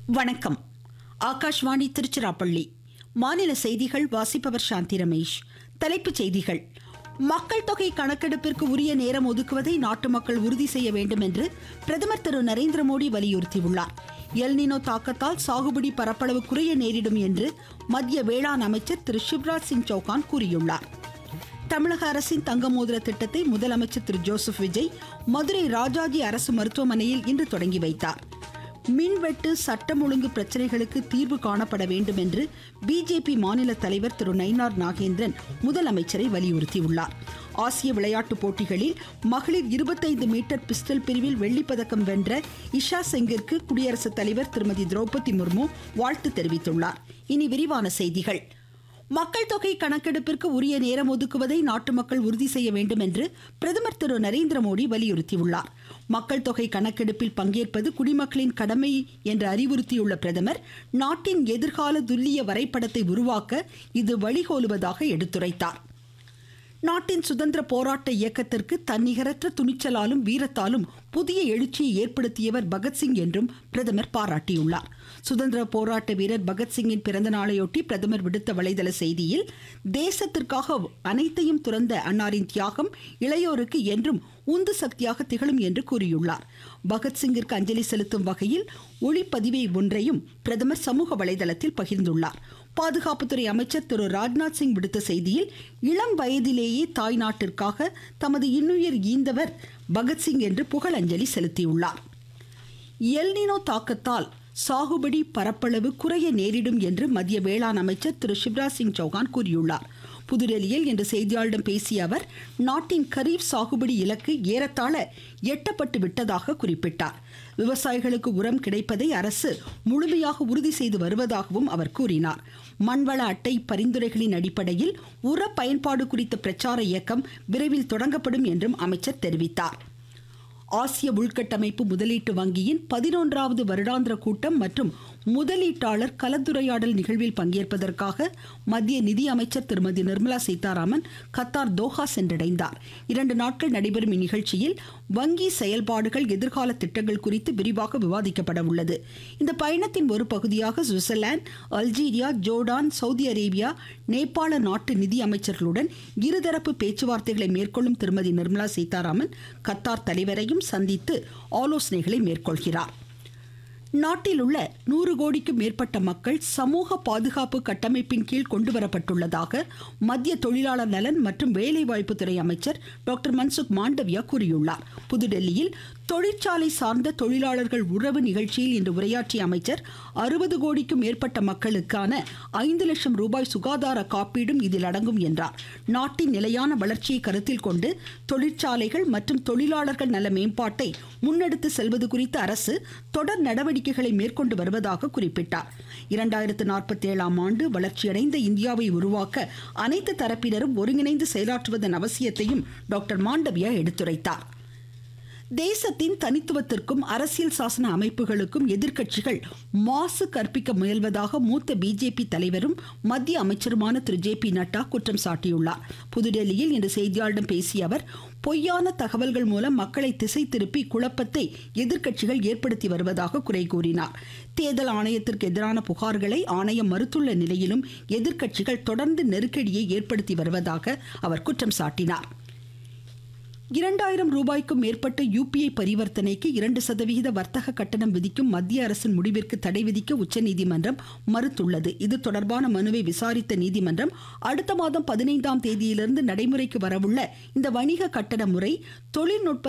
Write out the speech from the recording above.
வணக்கம் ஆகாஷ்வாணி திருச்சிராப்பள்ளி மாநில செய்திகள் வாசிப்பவர் சாந்தி ரமேஷ் தலைப்புச் செய்திகள் மக்கள் தொகை கணக்கெடுப்பிற்கு உரிய நேரம் ஒதுக்குவதை நாட்டு மக்கள் உறுதி செய்ய வேண்டும் என்று பிரதமர் திரு நரேந்திர மோடி வலியுறுத்தியுள்ளார் எல்னினோ தாக்கத்தால் சாகுபடி பரப்பளவு குறைய நேரிடும் என்று மத்திய வேளாண் அமைச்சர் திரு சிவராஜ் சிங் சௌகான் கூறியுள்ளார் தமிழக அரசின் தங்க மோதிர திட்டத்தை முதலமைச்சர் திரு ஜோசப் விஜய் மதுரை ராஜாஜி அரசு மருத்துவமனையில் இன்று தொடங்கி வைத்தார் மின்வெட்டு சட்டம் ஒழுங்கு பிரச்சனைகளுக்கு தீர்வு காணப்பட வேண்டும் என்று பிஜேபி மாநில தலைவர் திரு நயினார் நாகேந்திரன் முதலமைச்சரை வலியுறுத்தியுள்ளார் ஆசிய விளையாட்டுப் போட்டிகளில் மகளிர் இருபத்தைந்து மீட்டர் பிஸ்டல் பிரிவில் வெள்ளிப்பதக்கம் வென்ற இஷா செங்கிற்கு குடியரசுத் தலைவர் திருமதி திரௌபதி முர்மு வாழ்த்து தெரிவித்துள்ளார் இனி விரிவான செய்திகள் மக்கள் தொகை கணக்கெடுப்பிற்கு உரிய நேரம் ஒதுக்குவதை நாட்டு மக்கள் உறுதி செய்ய வேண்டும் என்று பிரதமர் திரு நரேந்திர மோடி வலியுறுத்தியுள்ளார் மக்கள் தொகை கணக்கெடுப்பில் பங்கேற்பது குடிமக்களின் கடமை என்று அறிவுறுத்தியுள்ள பிரதமர் நாட்டின் எதிர்கால துல்லிய வரைபடத்தை உருவாக்க இது வழிகோலுவதாக எடுத்துரைத்தார் நாட்டின் சுதந்திர போராட்ட இயக்கத்திற்கு தன்னிகரற்ற துணிச்சலாலும் வீரத்தாலும் புதிய எழுச்சியை ஏற்படுத்தியவர் பகத்சிங் என்றும் பிரதமர் பாராட்டியுள்ளார் சுதந்திர போராட்ட வீரர் பகத்சிங்கின் பிறந்த நாளையொட்டி பிரதமர் விடுத்த வலைதள செய்தியில் தேசத்திற்காக அனைத்தையும் துறந்த அன்னாரின் தியாகம் இளையோருக்கு என்றும் உந்து சக்தியாக திகழும் என்று கூறியுள்ளார் பகத்சிங்கிற்கு அஞ்சலி செலுத்தும் வகையில் ஒளிப்பதிவை ஒன்றையும் பிரதமர் சமூக வலைதளத்தில் பகிர்ந்துள்ளார் பாதுகாப்புத்துறை அமைச்சர் திரு ராஜ்நாத் சிங் விடுத்த செய்தியில் இளம் வயதிலேயே தாய் நாட்டிற்காக தமது இன்னுயிர் ஈந்தவர் பகத்சிங் என்று புகழஞ்சலி செலுத்தியுள்ளார் எல்னினோ தாக்கத்தால் சாகுபடி பரப்பளவு குறைய நேரிடும் என்று மத்திய வேளாண் அமைச்சர் திரு சிவராஜ் சிங் சௌகான் கூறியுள்ளார் புதுடெல்லியில் இன்று செய்தியாளர்களிடம் பேசிய அவர் நாட்டின் கரீப் சாகுபடி இலக்கு ஏறத்தாழ எட்டப்பட்டு விட்டதாக குறிப்பிட்டார் விவசாயிகளுக்கு உரம் கிடைப்பதை அரசு முழுமையாக உறுதி செய்து வருவதாகவும் அவர் கூறினார் மண்வள அட்டை பரிந்துரைகளின் அடிப்படையில் உர பயன்பாடு குறித்த பிரச்சார இயக்கம் விரைவில் தொடங்கப்படும் என்றும் அமைச்சர் தெரிவித்தார் ஆசிய உள்கட்டமைப்பு முதலீட்டு வங்கியின் பதினொன்றாவது வருடாந்திர கூட்டம் மற்றும் முதலீட்டாளர் கலந்துரையாடல் நிகழ்வில் பங்கேற்பதற்காக மத்திய நிதி அமைச்சர் திருமதி நிர்மலா சீதாராமன் கத்தார் தோஹா சென்றடைந்தார் இரண்டு நாட்கள் நடைபெறும் இந்நிகழ்ச்சியில் வங்கி செயல்பாடுகள் எதிர்கால திட்டங்கள் குறித்து விரிவாக விவாதிக்கப்பட உள்ளது இந்த பயணத்தின் ஒரு பகுதியாக Switzerland Algeria Jordan Saudi Arabia நேபாள நாட்டு நிதி அமைச்சர்களுடன் இருதரப்பு பேச்சுவார்த்தைகளை மேற்கொள்ளும் திருமதி நிர்மலா சீதாராமன் கத்தார் தலைவரையும் சந்தித்து ஆலோசனைகளை மேற்கொள்கிறார் நாட்டில் உள்ள நூறு கோடிக்கும் மேற்பட்ட மக்கள் சமூக பாதுகாப்பு கட்டமைப்பின் கீழ் கொண்டுவரப்பட்டுள்ளதாக மத்திய தொழிலாளர் நலன் மற்றும் வேலைவாய்ப்புத்துறை அமைச்சர் டாக்டர் மன்சுக் மாண்டவியா கூறியுள்ளார் புதுடெல்லியில் தொழிற்சாலை சார்ந்த தொழிலாளர்கள் உறவு நிகழ்ச்சியில் இன்று உரையாற்றிய அமைச்சர் அறுபது கோடிக்கும் மேற்பட்ட மக்களுக்கான ஐந்து லட்சம் ரூபாய் சுகாதார காப்பீடும் இதில் அடங்கும் என்றார் நாட்டின் நிலையான வளர்ச்சியை கருத்தில் கொண்டு தொழிற்சாலைகள் மற்றும் தொழிலாளர்கள் நல மேம்பாட்டை முன்னெடுத்து செல்வது குறித்து அரசு தொடர் நடவடிக்கைகளை மேற்கொண்டு வருவதாக குறிப்பிட்டார் இரண்டாயிரத்து நாற்பத்தி ஏழாம் ஆண்டு வளர்ச்சியடைந்த இந்தியாவை உருவாக்க அனைத்து தரப்பினரும் ஒருங்கிணைந்து செயலாற்றுவதன் அவசியத்தையும் டாக்டர் மாண்டவியா எடுத்துரைத்தார் தேசத்தின் தனித்துவத்திற்கும் அரசியல் சாசன அமைப்புகளுக்கும் எதிர்க்கட்சிகள் மாசு கற்பிக்க முயல்வதாக மூத்த பிஜேபி தலைவரும் மத்திய அமைச்சருமான திரு ஜே பி நட்டா குற்றம் சாட்டியுள்ளார் புதுடெல்லியில் இன்று செய்தியாளரிடம் பேசிய அவர் பொய்யான தகவல்கள் மூலம் மக்களை திசை திருப்பி குழப்பத்தை எதிர்க்கட்சிகள் ஏற்படுத்தி வருவதாக குறை கூறினார் தேர்தல் ஆணையத்திற்கு எதிரான புகார்களை ஆணையம் மறுத்துள்ள நிலையிலும் எதிர்க்கட்சிகள் தொடர்ந்து நெருக்கடியை ஏற்படுத்தி வருவதாக அவர் குற்றம் சாட்டினார் இரண்டாயிரம் ரூபாய்க்கும் மேற்பட்ட யூபிஐ பரிவர்த்தனைக்கு இரண்டு சதவிகித வர்த்தக கட்டணம் விதிக்கும் மத்திய அரசின் முடிவிற்கு தடை விதிக்க உச்சநீதிமன்றம் மறுத்துள்ளது இது தொடர்பான மனுவை விசாரித்த நீதிமன்றம் அடுத்த மாதம் பதினைந்தாம் தேதியிலிருந்து நடைமுறைக்கு வரவுள்ள இந்த வணிக கட்டண முறை தொழில்நுட்ப